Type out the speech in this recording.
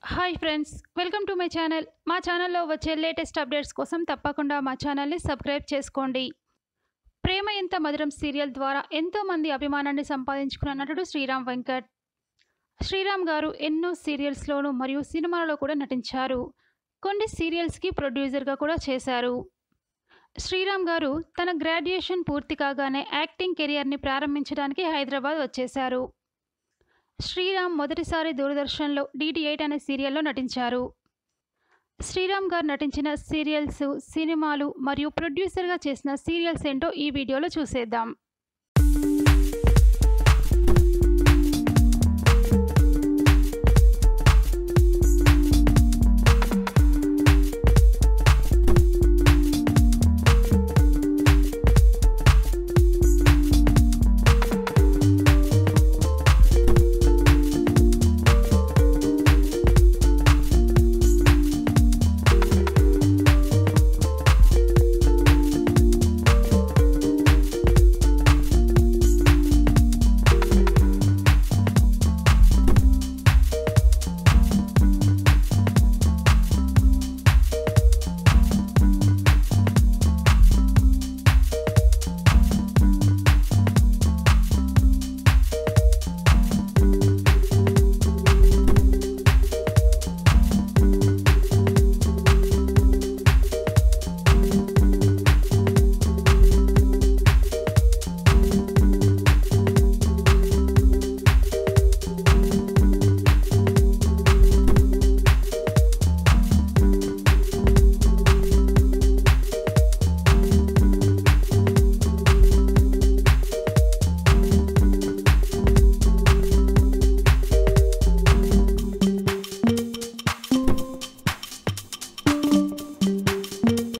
hi friends welcome to my channel మా ఛానల్లో వచ్చే లేటెస్ట్ అప్డేట్స్ కోసం తప్పకుండా మా ఛానల్ని సబ్స్క్రైబ్ చేసుకోండి ప్రేమ ఎంత మధురం సీరియల్ ద్వారా ఎంతోమంది అభిమానాన్ని సంపాదించుకున్న నటుడు శ్రీరామ్ వెంకట్ శ్రీరామ్ గారు ఎన్నో సీరియల్స్లోనూ మరియు సినిమాలలో కూడా నటించారు కొన్ని సీరియల్స్కి ప్రొడ్యూసర్గా కూడా చేశారు శ్రీరామ్ గారు తన గ్రాడ్యుయేషన్ పూర్తి కాగానే యాక్టింగ్ కెరియర్ని ప్రారంభించడానికి హైదరాబాద్ వచ్చేశారు శ్రీరామ్ మొదటిసారి దూరదర్శన్లో డిడి ఎయిట్ అనే సీరియల్లో నటించారు శ్రీరామ్ గారు నటించిన సీరియల్స్ సినిమాలు మరియు ప్రొడ్యూసర్గా చేసిన సీరియల్స్ ఏంటో ఈ వీడియోలో చూసేద్దాం